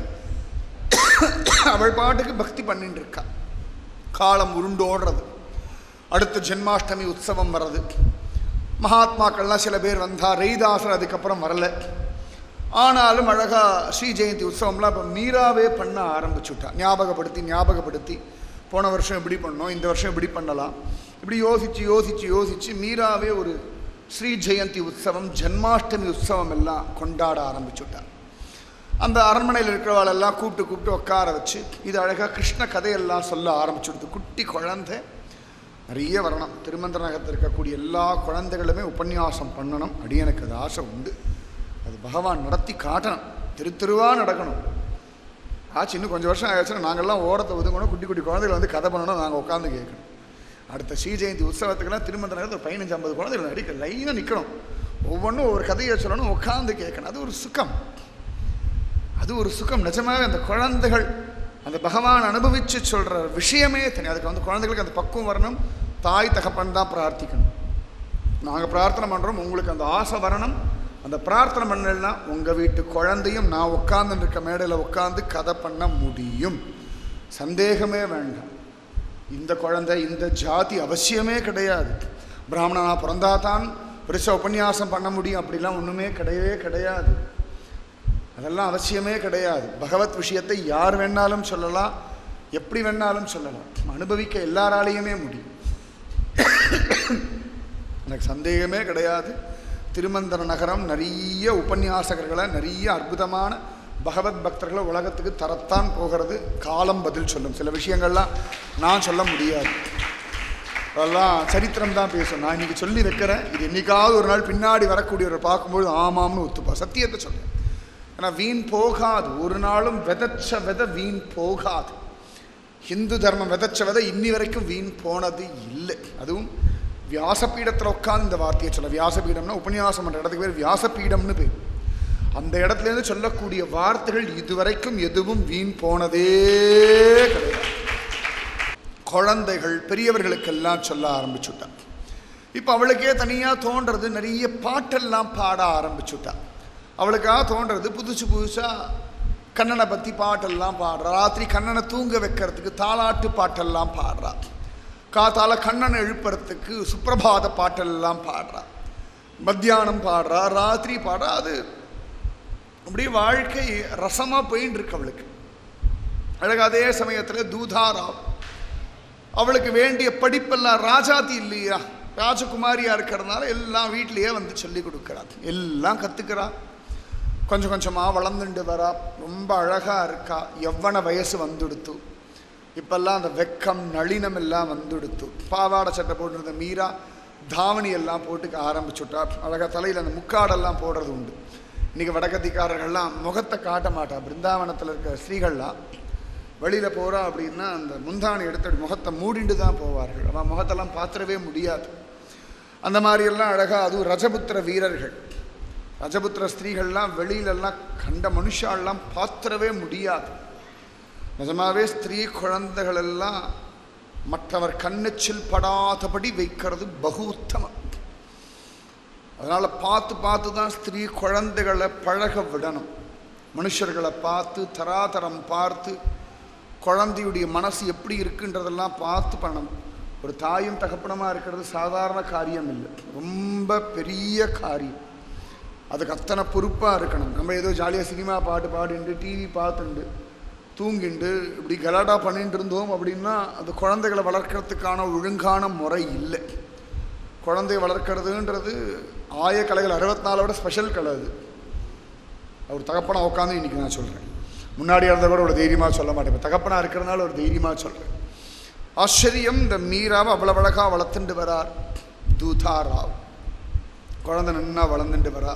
அவள் பாட்டுக்கு பக்தி பண்ணிட்டு இருக்கா காலம் உருண்டோடுறது அடுத்த ஜென்மாஷ்டமி உற்சவம் வர்றது மகாத்மாக்கள்லாம் சில பேர் வந்தா ரெய்தாசர் அதுக்கப்புறம் வரல ஆனாலும் அழகா ஸ்ரீ ஜெயந்தி உற்சவம்லாம் இப்போ மீராவே பண்ண ஆரம்பிச்சுட்டா ஞாபகப்படுத்தி ஞாபகப்படுத்தி போன வருஷம் இப்படி பண்ணோம் இந்த வருஷம் இப்படி பண்ணலாம் இப்படி யோசிச்சு யோசிச்சு யோசிச்சு மீராவே ஒரு ஸ்ரீ ஜெயந்தி உற்சவம் ஜென்மாஷ்டமி உற்சவம் எல்லாம் கொண்டாட ஆரம்பிச்சுட்டா அந்த அரண்மனையில் இருக்கிறவாளெல்லாம் கூப்பிட்டு கூப்பிட்டு உட்கார வச்சு இது அழகாக கிருஷ்ண கதையெல்லாம் சொல்ல ஆரம்பிச்சுடுது குட்டி குழந்தை நிறைய வரணும் திருமந்திர நகரத்தில் இருக்கக்கூடிய எல்லா குழந்தைகளுமே உபன்யாசம் பண்ணணும் அடியனுக்கு அது ஆசை உண்டு அது பகவான் நடத்தி காட்டணும் திரு திருவா நடக்கணும் ஆச்சு இன்னும் கொஞ்சம் வருஷம் ஆயிடுச்சுன்னா நாங்கள்லாம் ஓரத்தை ஒதுங்கணும் குட்டி குட்டி குழந்தைகள் வந்து கதை பண்ணணும் நாங்கள் உட்காந்து கேட்கணும் அடுத்த ஸ்ரீ ஜெயந்தி உற்சவத்துக்கெல்லாம் திருமந்திர நகரத்தில் ஒரு பதினஞ்சு ஐம்பது குழந்தைகள் நடிக்க லைனாக நிற்கணும் ஒவ்வொன்றும் ஒவ்வொரு கதையை சொல்லணும் உட்காந்து கேட்கணும் அது ஒரு சுகம் அது ஒரு சுகம் நிஜமாவே அந்த குழந்தைகள் அந்த பகவான் அனுபவிச்சு சொல்கிற விஷயமே தனி அதுக்கு வந்து குழந்தைகளுக்கு அந்த பக்குவம் வரணும் தாய் தகப்பன் தான் பிரார்த்திக்கணும் நாங்கள் பிரார்த்தனை பண்ணுறோம் உங்களுக்கு அந்த ஆசை வரணும் அந்த பிரார்த்தனை பண்ணலன்னா உங்கள் வீட்டு குழந்தையும் நான் உட்கார்ந்துட்டு இருக்க மேடையில் உட்காந்து கதை பண்ண முடியும் சந்தேகமே வேண்டாம் இந்த குழந்தை இந்த ஜாதி அவசியமே கிடையாது பிராமணனா பிறந்தா தான் பெருசாக உபன்யாசம் பண்ண முடியும் அப்படிலாம் ஒன்றுமே கிடையவே கிடையாது அதெல்லாம் அவசியமே கிடையாது பகவத் விஷயத்தை யார் வேணாலும் சொல்லலாம் எப்படி வேணாலும் சொல்லலாம் அனுபவிக்க எல்லாராலையுமே முடியும் எனக்கு சந்தேகமே கிடையாது திருமந்தர நகரம் நிறைய உபன்யாசகர்களை நிறைய அற்புதமான பகவத் பக்தர்களை உலகத்துக்கு தரத்தான் போகிறது காலம் பதில் சொல்லும் சில விஷயங்கள்லாம் நான் சொல்ல முடியாது அதெல்லாம் சரித்திரம் தான் பேசும் நான் இன்னைக்கு சொல்லி வைக்கிறேன் இது என்னைக்காவது ஒரு நாள் பின்னாடி வரக்கூடியவரை பார்க்கும்போது ஆமாம்னு ஒத்துப்பா சத்தியத்தை சொல்றேன் ஏன்னா வீண் போகாது ஒரு நாளும் விதைச்ச விதை வீண் போகாது ஹிந்து தர்மம் விதைச்ச விதை இன்னி வரைக்கும் வீண் போனது இல்லை அதுவும் வியாசபீடத்தில் உட்காந்து இந்த வார்த்தையை சொல்ல வியாசபீடம்னா உபன்யாசம் பண்ணுற இடத்துக்கு பேர் வியாசபீடம்னு பேர் அந்த இடத்துலேருந்து சொல்லக்கூடிய வார்த்தைகள் இதுவரைக்கும் எதுவும் வீண் போனதே கிடையாது குழந்தைகள் பெரியவர்களுக்கெல்லாம் சொல்ல ஆரம்பிச்சுட்டான் இப்போ அவளுக்கே தனியாக தோன்றது நிறைய பாட்டெல்லாம் பாட ஆரம்பிச்சுட்டா அவளுக்காக தோன்றது புதுசு புதுசாக கண்ணனை பற்றி பாட்டெல்லாம் பாடுறா ராத்திரி கண்ணனை தூங்க வைக்கிறதுக்கு தாலாட்டு பாட்டெல்லாம் பாடுறா காத்தால கண்ணனை எழுப்புறதுக்கு சுப்பிரபாத பாட்டெல்லாம் பாடுறா மத்தியானம் பாடுறா ராத்திரி பாடுறா அது அப்படியே வாழ்க்கை ரசமாக போயின்னு இருக்கு அவளுக்கு அழகு அதே சமயத்தில் தூதாராவ் அவளுக்கு வேண்டிய படிப்பெல்லாம் ராஜாதி இல்லையா ராஜகுமாரியா இருக்கிறதுனால எல்லாம் வீட்டிலேயே வந்து சொல்லி கொடுக்குறா எல்லாம் கற்றுக்கிறா கொஞ்சம் கொஞ்சமாக வளர்ந்துட்டு வரா ரொம்ப அழகாக இருக்கா எவ்வன வயசு வந்துடுத்து இப்பெல்லாம் அந்த வெக்கம் நளினம் எல்லாம் வந்துடுத்து பாவாடை சட்டை போட்டிருந்த மீரா தாவணி எல்லாம் போட்டுக்க ஆரம்பிச்சுட்டா அழகாக தலையில் அந்த முக்காடெல்லாம் போடுறது உண்டு இன்றைக்கி வடக்கத்திக்காரர்கள்லாம் முகத்தை காட்ட மாட்டா பிருந்தாவனத்தில் இருக்கிற ஸ்ரீகள்லாம் வெளியில் போகிறா அப்படின்னா அந்த முந்தானை எடுத்து அப்படி முகத்தை மூடிண்டு தான் போவார்கள் அவன் முகத்தெல்லாம் பாத்திரவே முடியாது அந்த மாதிரியெல்லாம் அழகாக அதுவும் ரஜபுத்திர வீரர்கள் ரஜபுத்திர ஸ்திரீகள்லாம் வெளியிலெல்லாம் கண்ட மனுஷாலாம் பாத்திரவே முடியாது நிஜமாவே ஸ்திரீ குழந்தைகள் எல்லாம் மற்றவர் கண்ணுச்சில் படாதபடி வைக்கிறது பகு உத்தமம் அதனால் பார்த்து பார்த்து தான் ஸ்திரீ குழந்தைகளை பழக விடணும் மனுஷர்களை பார்த்து தராதரம் பார்த்து குழந்தையுடைய மனசு எப்படி இருக்குன்றதெல்லாம் பார்த்து பண்ணணும் ஒரு தாயும் தகப்பனமாக இருக்கிறது சாதாரண காரியம் இல்லை ரொம்ப பெரிய காரியம் அதுக்கு அத்தனை பொறுப்பாக இருக்கணும் நம்ம ஏதோ ஜாலியாக சினிமா பாட்டு பாடிண்டு டிவி பார்த்துண்டு தூங்கிண்டு இப்படி கலாட்டா பண்ணிட்டு இருந்தோம் அப்படின்னா அது குழந்தைகளை வளர்க்கறதுக்கான ஒழுங்கான முறை இல்லை குழந்தைய வளர்க்கறதுன்றது ஆய கலைகள் அறுபத்தி நாலோட ஸ்பெஷல் கலை அது அவர் தகப்பனா உட்காந்து இன்னைக்கு நான் சொல்கிறேன் முன்னாடி இருந்த கூட ஒரு தைரியமாக சொல்ல மாட்டேன் இப்போ தகப்பனா இருக்கிறதுனால ஒரு தைரியமாக சொல்கிறேன் ஆச்சரியம் இந்த மீராவை அவ்வளவு அழகாக வளர்த்துண்டு வரார் தூதாராவ் குழந்தை நன்னா வளர்ந்துட்டு வரா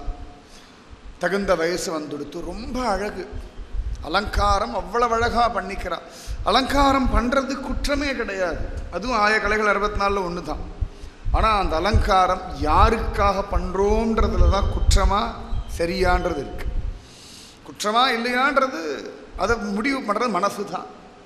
தகுந்த வயசு வந்துடுத்து ரொம்ப அழகு அலங்காரம் அவ்வளவு அழகாக பண்ணிக்கிறா அலங்காரம் பண்ணுறது குற்றமே கிடையாது அதுவும் ஆய கலைகள் அறுபத்தி நாலில் ஒன்று தான் ஆனால் அந்த அலங்காரம் யாருக்காக பண்ணுறோன்றதுல தான் குற்றமா சரியான்றது இருக்கு குற்றமா இல்லையான்றது அதை முடிவு பண்ணுறது மனசு தான்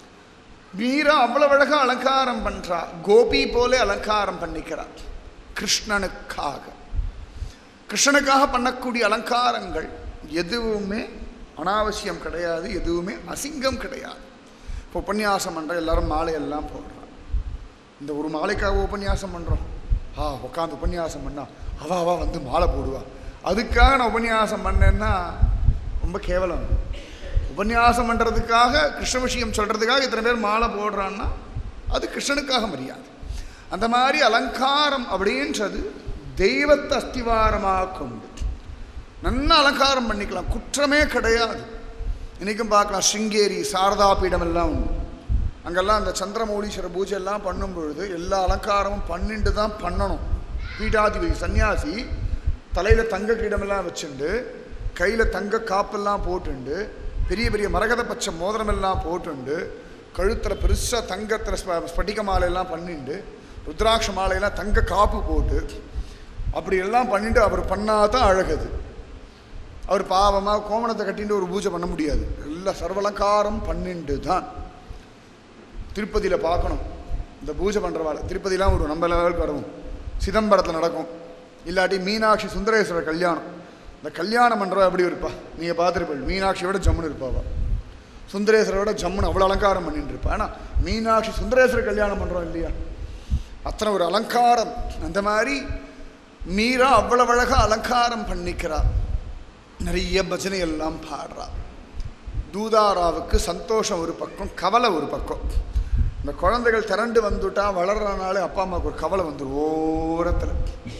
மீரா அவ்வளவு அழகாக அலங்காரம் பண்ணுறா கோபி போல அலங்காரம் பண்ணிக்கிறா கிருஷ்ணனுக்காக கிருஷ்ணனுக்காக பண்ணக்கூடிய அலங்காரங்கள் எதுவுமே அனாவசியம் கிடையாது எதுவுமே அசிங்கம் கிடையாது இப்போ உபன்யாசம் பண்ணுற எல்லாரும் மாலையெல்லாம் போடுறான் இந்த ஒரு மாலைக்காக உபன்யாசம் பண்ணுறோம் ஆ உட்காந்து உபன்யாசம் பண்ணா அவ அவ வந்து மாலை போடுவா அதுக்காக நான் உபன்யாசம் பண்ணேன்னா ரொம்ப கேவலம் உபன்யாசம் பண்ணுறதுக்காக கிருஷ்ண விஷயம் சொல்கிறதுக்காக இத்தனை பேர் மாலை போடுறான்னா அது கிருஷ்ணனுக்காக மரியாதை அந்த மாதிரி அலங்காரம் அப்படின்றது தெய்வத்தை அஸ்திவாரமாக கொண்டு நல்ல அலங்காரம் பண்ணிக்கலாம் குற்றமே கிடையாது இன்றைக்கும் பார்க்கலாம் சிங்கேரி சாரதா பீடம் எல்லாம் உண்டு அங்கெல்லாம் அந்த சந்திரமௌலீஸ்வர பூஜை எல்லாம் பண்ணும் பொழுது எல்லா அலங்காரமும் பண்ணிட்டு தான் பண்ணணும் பீடாதிபதி சன்னியாசி தலையில் தங்க கிரீடமெல்லாம் வச்சுண்டு கையில் தங்க காப்பெல்லாம் போட்டுண்டு பெரிய பெரிய மரகத பச்சை மோதிரமெல்லாம் போட்டுண்டு கழுத்தில் பெருசாக தங்கத்தில் ஸ்ப- ஸ்படிக மாலையெல்லாம் பண்ணிண்டு ருத்ராட்ச மாலையெல்லாம் தங்க காப்பு போட்டு அப்படி எல்லாம் பண்ணிட்டு அவர் பண்ணாதான் அழகுது அவர் பாவமாக கோமணத்தை கட்டிட்டு ஒரு பூஜை பண்ண முடியாது எல்லாம் சர்வலங்காரம் பண்ணிண்டு தான் திருப்பதியில் பார்க்கணும் இந்த பூஜை பண்ணுறவாள் திருப்பதிலாம் ஒரு நம்ம லெவலுக்கு வரும் சிதம்பரத்தில் நடக்கும் இல்லாட்டி மீனாட்சி சுந்தரேஸ்வரர் கல்யாணம் இந்த கல்யாணம் பண்ணுறவா எப்படி இருப்பா நீங்கள் பார்த்துருப்பீள் மீனாட்சியோட ஜம்முன்னு இருப்பாவா சுந்தரேஸ்வரோட ஜம்முன்னு அவ்வளோ அலங்காரம் பண்ணிட்டு இருப்பா ஆனால் மீனாட்சி சுந்தரேஸ்வரர் கல்யாணம் பண்ணுறோம் இல்லையா அத்தனை ஒரு அலங்காரம் அந்த மாதிரி மீரா அவ்வளவு அழகா அலங்காரம் பண்ணிக்கிறா நிறைய பஜனை எல்லாம் பாடுறா தூதாராவுக்கு சந்தோஷம் ஒரு பக்கம் கவலை ஒரு பக்கம் இந்த குழந்தைகள் திரண்டு வந்துட்டா வளர்றனாலே அப்பா அம்மாவுக்கு ஒரு கவலை வந்துடும் ஓரத்தில்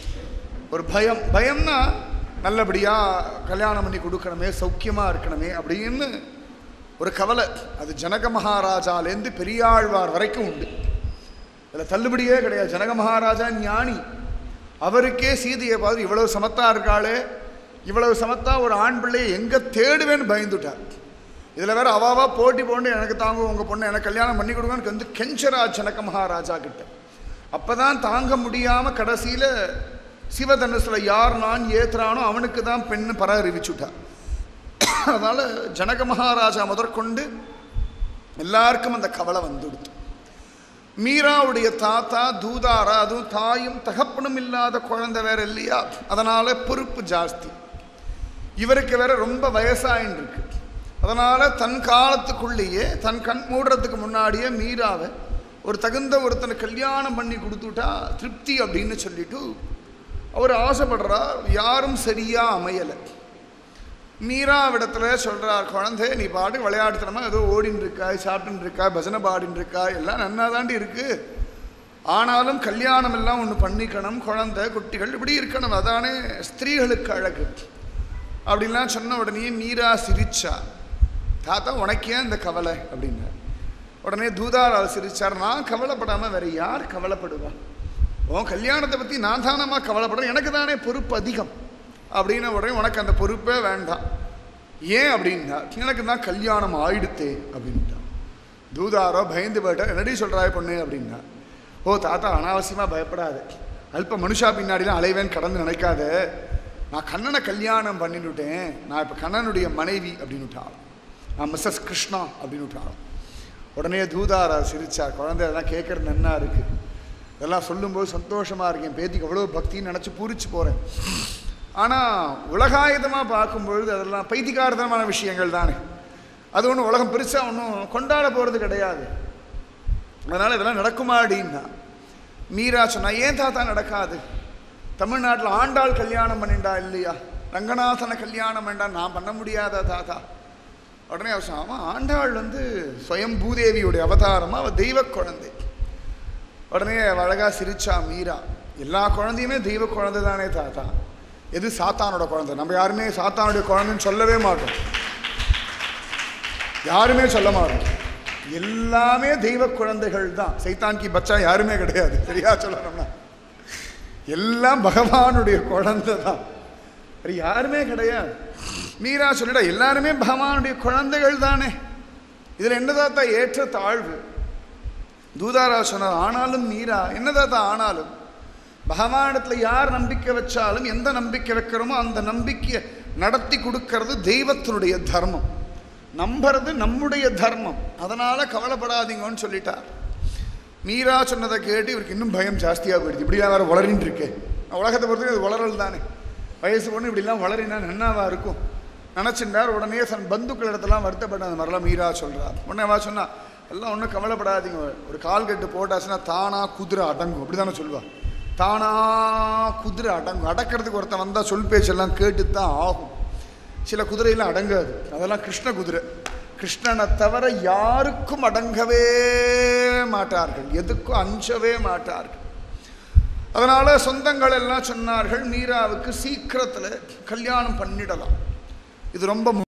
ஒரு பயம் பயம்னா நல்லபடியாக கல்யாணம் பண்ணி கொடுக்கணுமே சௌக்கியமாக இருக்கணுமே அப்படின்னு ஒரு கவலை அது ஜனக மகாராஜாலேருந்து பெரியாழ்வார் வரைக்கும் உண்டு இதில் தள்ளுபடியே கிடையாது ஜனக மகாராஜா ஞானி அவருக்கே சீதையை பார்த்து இவ்வளவு சமத்தா இருக்காளே இவ்வளவு சமத்தா ஒரு ஆண் பிள்ளையை எங்கே தேடுவேன்னு பயந்துட்டார் இதில் வேற அவாவா போட்டி போண்டு எனக்கு தாங்க உங்கள் பொண்ணை எனக்கு கல்யாணம் பண்ணி கொடுங்கன்னு வந்து கெஞ்சரா ஜனக மகாராஜா கிட்ட அப்பதான் தாங்க முடியாமல் கடைசியில் சிவதனுசில் யார் நான் ஏத்துறானோ அவனுக்கு தான் பெண்ணு பர அறிவிச்சுட்டார் அதனால் ஜனக மகாராஜா முதற்கொண்டு எல்லாருக்கும் அந்த கவலை வந்துடுத்து மீராவுடைய தாத்தா தூதாரா அதுவும் தாயும் தகப்பனும் இல்லாத குழந்தை வேற இல்லையா அதனால பொறுப்பு ஜாஸ்தி இவருக்கு வேற ரொம்ப வயசாயின்னு இருக்கு அதனால தன் காலத்துக்குள்ளேயே தன் கண் மூடுறதுக்கு முன்னாடியே மீராவை ஒரு தகுந்த ஒருத்தனை கல்யாணம் பண்ணி கொடுத்துட்டா திருப்தி அப்படின்னு சொல்லிட்டு அவர் ஆசைப்படுறார் யாரும் சரியா அமையலை மீராவிடத்துல சொல்றார் குழந்தை நீ பாட்டு விளையாடுத்தனமா ஏதோ ஓடின்னு இருக்காய் சாப்பிட்டுன்னு இருக்காய் பஜனை பாடின்னு இருக்காய் எல்லாம் நன்னா தாண்டி இருக்கு ஆனாலும் கல்யாணம் எல்லாம் ஒன்று பண்ணிக்கணும் குழந்தை குட்டிகள் இப்படி இருக்கணும் அதானே ஸ்திரீகளுக்கு அழகு அப்படின்லாம் சொன்ன உடனே மீரா சிரிச்சா தாத்தா உனக்கு ஏன் இந்த கவலை அப்படின்னார் உடனே தூதாரால் சிரிச்சார் நான் கவலைப்படாம வேற யார் கவலைப்படுவா உன் கல்யாணத்தை பற்றி நான் தானமா கவலைப்படுறேன் எனக்கு தானே பொறுப்பு அதிகம் அப்படின்ன உடனே உனக்கு அந்த பொறுப்பே வேண்டாம் ஏன் அப்படின்னா எனக்கு தான் கல்யாணம் ஆயிடுத்தே அப்படின்ட்டான் தூதாரோ பயந்து போயிட்டார் என்னடி சொல்கிறாய் பொண்ணு அப்படின்னா ஓ தாத்தா அனாவசியமாக பயப்படாத அல்ப மனுஷா பின்னாடிலாம் அலைவேன் கடந்து நினைக்காத நான் கண்ணனை கல்யாணம் பண்ணிவிட்டேன் நான் இப்போ கண்ணனுடைய மனைவி அப்படின்னுட்டான் நான் மிஸ்ஸஸ் கிருஷ்ணா அப்படின்னுட்டான் உடனே தூதாரா சிரிச்சார் குழந்தை அதெல்லாம் கேட்குறது நன்னா இருக்கு இதெல்லாம் சொல்லும்போது சந்தோஷமாக இருக்கு என் பேத்திக்கு எவ்வளோ பக்தின்னு நினச்சி பூரிச்சு போகிறேன் ஆனால் உலகாயுதமாக பார்க்கும்பொழுது அதெல்லாம் பைத்திகாரதனமான விஷயங்கள் தானே அது ஒன்றும் உலகம் பெருசாக ஒன்றும் கொண்டாட போகிறது கிடையாது அதனால் இதெல்லாம் நடக்குமா அப்படின்னா மீரா சொன்னா ஏன் தாத்தா நடக்காது தமிழ்நாட்டில் ஆண்டாள் கல்யாணம் பண்ணிண்டா இல்லையா ரங்கநாதனை கல்யாணம் பண்ணிண்டா நான் பண்ண முடியாதா தாத்தா உடனே அவர் சொன்னா, ஆமா ஆண்டாள் வந்து ஸ்வயம் பூதேவியுடைய அவதாரமா அவ தெய்வ குழந்தை உடனே அவ அழகா சிரிச்சா மீரா எல்லா குழந்தையுமே தெய்வ குழந்தை தானே தாத்தா எது சாத்தானோட குழந்தை நம்ம யாருமே சாத்தானுடைய குழந்தைன்னு சொல்லவே மாட்டோம் யாருமே சொல்ல மாட்டோம் எல்லாமே தெய்வ குழந்தைகள் தான் சைத்தான் கி பச்சா யாருமே கிடையாது சரியா சொல்லணும்னா எல்லாம் பகவானுடைய குழந்தை தான் வேற யாருமே கிடையாது மீரா சொல்லிட எல்லாருமே பகவானுடைய குழந்தைகள் தானே இதில் என்ன தாத்தா ஏற்ற தாழ்வு தூதாரா சொன்னார் ஆனாலும் மீரா என்ன தாத்தா ஆனாலும் பகவானிடத்தில் யார் நம்பிக்கை வச்சாலும் எந்த நம்பிக்கை வைக்கிறோமோ அந்த நம்பிக்கையை நடத்தி கொடுக்கறது தெய்வத்தினுடைய தர்மம் நம்புறது நம்முடைய தர்மம் அதனால கவலைப்படாதீங்கன்னு சொல்லிட்டார் மீரா சொன்னதை கேட்டு இவருக்கு இன்னும் பயம் ஜாஸ்தியாக போயிடுது இப்படிலாம் வேற வளரின்னு இருக்கே உலகத்தை பொறுத்தவரைக்கும் இது வளரல் தானே வயசு பொண்ணு இப்படிலாம் வளரினா நன்னாவா இருக்கும் நினச்சிட்டார் உடனே தன் பந்துக்கள் இடத்தெல்லாம் வருத்தப்பட்ட அந்த மாதிரிலாம் மீரா சொல்றார் உடனே அவா சொன்னா எல்லாம் ஒன்றும் கவலைப்படாதீங்க ஒரு கால் கட்டு போட்டாச்சுன்னா தானா குதிரை அடங்கும் அப்படி தானே சொல்லுவா தானா குதிரை அடங்கும் அடக்கிறதுக்கு ஒருத்தன் வந்தால் சொல் பேச்செல்லாம் கேட்டு தான் ஆகும் சில குதிரையெல்லாம் அடங்காது அதெல்லாம் கிருஷ்ண குதிரை கிருஷ்ணனை தவிர யாருக்கும் அடங்கவே மாட்டார்கள் எதுக்கும் அஞ்சவே மாட்டார்கள் அதனால சொந்தங்கள் எல்லாம் சொன்னார்கள் மீராவுக்கு சீக்கிரத்தில் கல்யாணம் பண்ணிடலாம் இது ரொம்ப